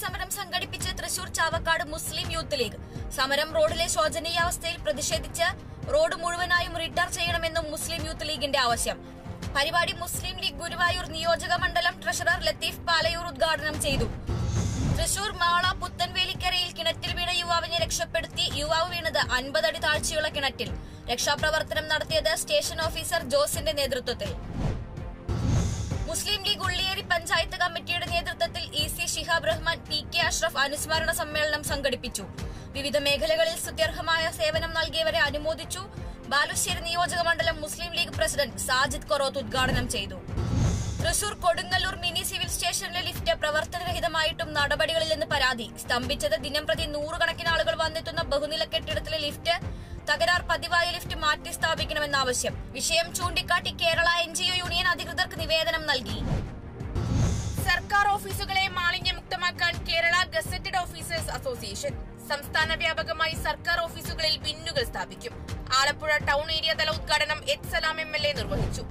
സമരം സംഘടിപ്പിച്ച് തൃശൂർ ചാവക്കാട് മുസ്ലിം യൂത്ത് ലീഗ് സമരം റോഡിലെ ശോചനീയാവസ്ഥയിൽ പ്രതിഷേധിച്ച് റോഡ് മുഴുവനായും റിട്ടയർ ചെയ്യണമെന്നും മുസ്ലിം യൂത്ത് ലീഗിന്റെ ആവശ്യം പരിപാടി മുസ്ലിം ലീഗ് ഗുരുവായൂർ നിയോജക മണ്ഡലം ട്രഷറർ ലത്തീഫ് പാലയൂർ ഉദ്ഘാടനം ചെയ്തു തൃശൂർ മാള പുത്തൻവേലിക്കരയിൽ കിണറ്റിൽ വീണ യുവാവിനെ രക്ഷപ്പെടുത്തി യുവാവ് വീണത് അൻപതടി താഴ്ചയുള്ള കിണറ്റിൽ രക്ഷാപ്രവർത്തനം നടത്തിയത് സ്റ്റേഷൻ ഓഫീസർ ജോസിന്റെ നേതൃത്വത്തിൽ മുസ്ലിം ലീഗ് ഉള്ളിയേരി പഞ്ചായത്ത് കമ്മിറ്റിയുടെ നേതൃത്വത്തിൽ E C Shihab Rahman P K Ashraf അനുസ്മരണ സമ്മേളനം സംഘടിപ്പിച്ചു വിവിധ മേഖലകളിൽ സ്തുത്യർഹമായ സേവനം നൽകിയവരെ അനുമോദിച്ചു ബാലുശ്ശേരി നിയോജക മണ്ഡലം മുസ്ലിം ലീഗ് പ്രസിഡന്റ് സാജിദ് കൊറോത്ത് ഉദ്ഘാടനം ചെയ്തു തൃശൂർ കൊടുങ്ങല്ലൂർ മിനി സിവിൽ സ്റ്റേഷനിലെ ലിഫ്റ്റ് പ്രവർത്തനരഹിതമായിട്ടും നടപടികളില്ലെന്ന് പരാതി സ്തംഭിച്ചത് ദിനംപ്രതി നൂറുകണക്കിന് ആളുകൾ വന്നെത്തുന്ന ബഹുനില കെട്ടിടത്തിലെ ലിഫ്റ്റ് തകരാർ പതിവായ ലിഫ്റ്റ് മാറ്റി സ്ഥാപിക്കണമെന്ന ആവശ്യം വിഷയം ചൂണ്ടിക്കാട്ടി കേരള എൻ യൂണിയൻ അധികൃതർക്ക് നിവേദനം നൽകി സർക്കാർ ഓഫീസുകളെ മാലിന്യമുക്തമാക്കാൻ കേരള ഗസറ്റഡ് ഓഫീസേഴ്സ് അസോസിയേഷൻ സംസ്ഥാന വ്യാപകമായി സർക്കാർ ഓഫീസുകളിൽ ബിന്നുകൾ സ്ഥാപിക്കും ആലപ്പുഴ ടൗൺ ഏരിയ തല ഉദ്ഘാടനം H Salam M L A നിർവഹിച്ചു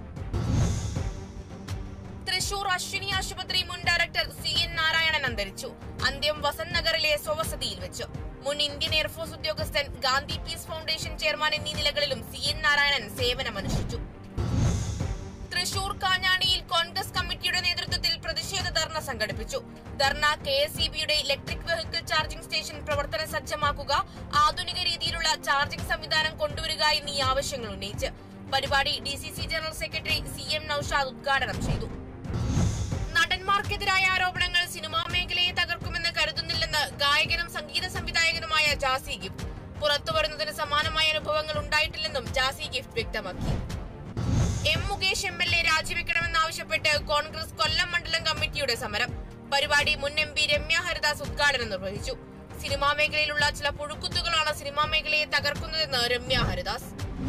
തൃശൂർ അശ്വിനി ആശുപത്രി മുൻ ഡയറക്ടർ സി എൻ നാരായണൻ അന്തരിച്ചു അന്ത്യം വസന്ത് നഗറിലെ സ്വവസതിയിൽ വെച്ചു മുൻ ഇന്ത്യൻ എയർഫോഴ്സ് ഉദ്യോഗസ്ഥൻ ഗാന്ധി പീസ് ഫൗണ്ടേഷൻ ചെയർമാൻ എന്നീ നിലകളിലും സി എൻ നാരായണൻ സേവനമനുഷ്ഠിച്ചു തൃശൂർ കാഞ്ഞാണിയിൽ കോൺഗ്രസ് കമ്മിറ്റിയുടെ നേതൃത്വത്തിൽ പ്രതിഷേധ ധർണ സംഘടിപ്പിച്ചു ധർണ കെ എസ് ഇ ബിയുടെ ഇലക്ട്രിക് വെഹിക്കിൾ ചാർജിംഗ് സ്റ്റേഷൻ പ്രവർത്തന സജ്ജമാക്കുക ആധുനിക രീതിയിലുള്ള ചാർജിംഗ് സംവിധാനം കൊണ്ടുവരിക എന്നീ ആവശ്യങ്ങൾ ഉന്നയിച്ച് പരിപാടി D C C general secretary C M Naushad ഉദ്ഘാടനം ചെയ്തു നടന്മാർക്കെതിരായ ആരോപണങ്ങൾ സിനിമാ മേഖലയെ തകർക്കുമെന്ന് കരുതുന്നില്ലെന്ന് ഗായകനും സംഗീത സംവിധായകനുമായ ജാസി ഗിഫ്റ്റ് പുറത്തുവരുന്നതിന് സമാനമായ അനുഭവങ്ങൾ ഉണ്ടായിട്ടില്ലെന്നും ജാസി ഗിഫ്റ്റ് വ്യക്തമാക്കി M Mukesh M L A രാജിവെക്കണമെന്നാവശ്യപ്പെട്ട് കോൺഗ്രസ് കൊല്ലം മണ്ഡലം കമ്മിറ്റിയുടെ സമരം പരിപാടി മുൻ എം പി രമ്യ ഹരിദാസ് ഉദ്ഘാടനം നിർവഹിച്ചു സിനിമാ മേഖലയിലുള്ള ചില പുഴുക്കുത്തുകളാണ് സിനിമാ മേഖലയെ തകർക്കുന്നതെന്ന് രമ്യ ഹരിദാസ്